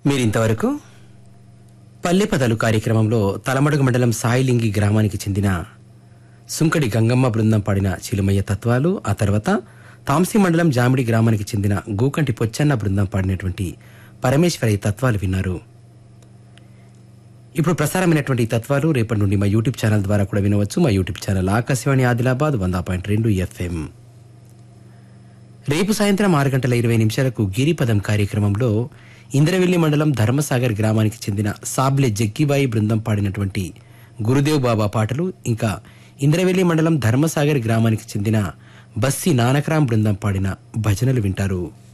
మీరింతవరకు పల్లె పదాలు కార్యక్రమంలో తలమడుగు మండలం సాయిలింగి గ్రామానికి చెందిన సుంకడి గంగమ్మ బృందం పాడిన చిలుమయ్య తత్వాలు ఆ తర్వాత తాంసీ మండలం జామిడి గ్రామానికి చెందిన గూకంటి పొచ్చన్న బృందం పాడినటువంటి పరమేశ్వరయ్య తత్వాలు విన్నారు ఇప్పుడు ప్రసారమైనటువంటి ఈ తత్వాలు రేపటి నుండి మా యూట్యూబ్ ఛానల్ ద్వారా కూడా వినవచ్చు మా యూట్యూబ్ ఛానల్ ఆకాశవాణి ఆదిలాబాద్ వంద పాయింట్ రెండు ఎఫ్ఎం రేపు సాయంత్రం ఆరు గంటల ఇరవై నిమిషాలకు గిరిపదం కార్యక్రమంలో ఇంద్రవెల్లి మండలం ధర్మసాగర్ గ్రామానికి చెందిన సాబ్లె జగ్గిబాయి బృందం పాడినటువంటి గురుదేవ్ బాబా పాటలు ఇంకా ఇంద్రవెల్లి మండలం ధర్మసాగర్ గ్రామానికి చెందిన బస్సి నానకరాం బృందం పాడిన భజనలు వింటారు